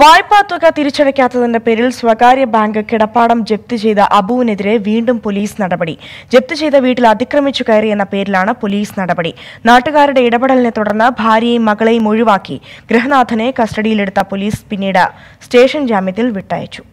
വായ്പാ തുക തിരിച്ചടയ്ക്കാത്തതിന്റെ പേരിൽ സ്വകാര്യ ബാങ്ക് കിടപ്പാടം ജപ്തി ചെയ്ത അബുവിനെതിരെ വീണ്ടും പോലീസ് നടപടി ജപ്തി ചെയ്ത വീട്ടിൽ അതിക്രമിച്ചു കയറി എന്ന പേരിലാണ് പോലീസ് നടപടി നാട്ടുകാരുടെ ഇടപെടലിനെ തുടർന്ന് ഭാര്യയും മകളെയും ഒഴിവാക്കി ഗൃഹനാഥനെ കസ്റ്റഡിയിലെടുത്ത പോലീസ് പിന്നീട് സ്റ്റേഷൻ ജാമ്യത്തിൽ വിട്ടയച്ചു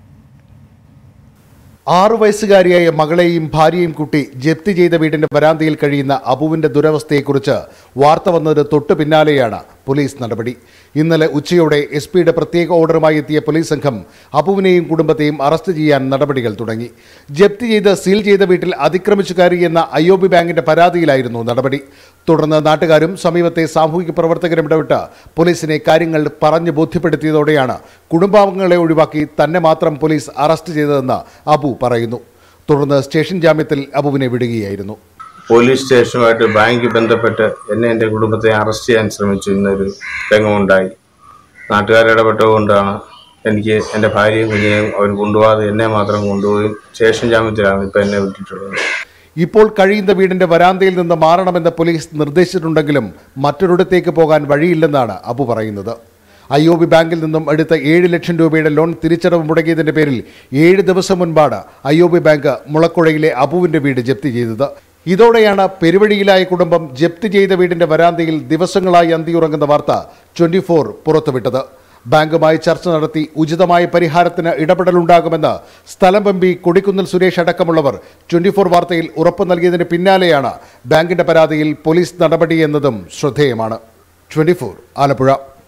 ആറു വയസ്സുകാരിയായ മകളെയും ഭാര്യയും കുട്ടി ജപ്തി ചെയ്ത വീടിന്റെ വരാന്തയിൽ കഴിയുന്ന അബുവിന്റെ ദുരവസ്ഥയെക്കുറിച്ച് വാർത്ത വന്നതിന് തൊട്ടു പിന്നാലെയാണ് പോലീസ് നടപടി ഇന്നലെ ഉച്ചയോടെ എസ് പിയുടെ പ്രത്യേക ഓർഡറുമായി എത്തിയ പോലീസ് സംഘം അബുവിനെയും കുടുംബത്തെയും അറസ്റ്റ് ചെയ്യാൻ നടപടികൾ തുടങ്ങി ജപ്തി ചെയ്ത് സീൽ ചെയ്ത വീട്ടിൽ അതിക്രമിച്ചു കയറിയെന്ന ഐഒബി ബാങ്കിന്റെ പരാതിയിലായിരുന്നു നടപടി തുടർന്ന് നാട്ടുകാരും സമീപത്തെ സാമൂഹിക പ്രവർത്തകരും ഇടപെട്ട് പോലീസിനെ കാര്യങ്ങൾ പറഞ്ഞു ബോധ്യപ്പെടുത്തിയതോടെയാണ് കുടുംബാംഗങ്ങളെ ഒഴിവാക്കി തന്നെ മാത്രം പോലീസ് അറസ്റ്റ് ചെയ്തതെന്ന് അബു പറയുന്നു തുടർന്ന് സ്റ്റേഷൻ ജാമ്യത്തിൽ അബുവിനെ വിടുകയായിരുന്നു പോലീസ് സ്റ്റേഷനുമായിട്ട് ബാങ്ക് ബന്ധപ്പെട്ട് എന്നെ എൻ്റെ കുടുംബത്തെ അറസ്റ്റ് ചെയ്യാൻ ശ്രമിച്ചു ഇന്നൊരു രംഗമുണ്ടായി നാട്ടുകാരിടപെട്ടുകൊണ്ടാണ് എനിക്ക് എൻ്റെ ഭാര്യയും കുഞ്ഞിനെയും അവർ കൊണ്ടുപോകാതെ എന്നെ മാത്രം കൊണ്ടുപോയി സ്റ്റേഷൻ ജാമ്യത്തിലാണ് ഇപ്പം എന്നെ വിട്ടിട്ടുള്ളത് ഇപ്പോൾ കഴിയുന്ന വീടിന്റെ വരാന്തയിൽ നിന്ന് മാറണമെന്ന് പോലീസ് നിർദ്ദേശിച്ചിട്ടുണ്ടെങ്കിലും മറ്റൊരിടത്തേക്ക് പോകാൻ വഴിയില്ലെന്നാണ് അബു പറയുന്നത് ഐ ഒ ബി ബാങ്കിൽ നിന്നും എടുത്ത ഏഴ് ലക്ഷം രൂപയുടെ ലോൺ തിരിച്ചടവ് മുടങ്ങിയതിന്റെ പേരിൽ ഏഴ് ദിവസം മുൻപാണ് ഐ ഒ ബി ബാങ്ക് മുളക്കുഴയിലെ അബുവിന്റെ വീട് ജപ്തി ചെയ്തത് ഇതോടെയാണ് പെരുവഴിയിലായ കുടുംബം ജപ്തി ചെയ്ത വീടിന്റെ വരാന്തയിൽ ദിവസങ്ങളായി അന്തിയുറങ്ങുന്ന വാർത്ത ട്വന്റി ഫോർ പുറത്തുവിട്ടത് ബാങ്കുമായി ചർച്ച നടത്തി ഉചിതമായ പരിഹാരത്തിന് ഇടപെടലുണ്ടാകുമെന്ന് സ്ഥലം പമ്പി കൊടിക്കുന്നിൽ സുരേഷ് അടക്കമുള്ളവർ ട്വന്റി ഫോർ വാർത്തയിൽ ഉറപ്പു നൽകിയതിന് പിന്നാലെയാണ് ബാങ്കിന്റെ പരാതിയിൽ പോലീസ് നടപടി എന്നതും ശ്രദ്ധേയമാണ് ട്വന്റി ഫോർ ആലപ്പുഴ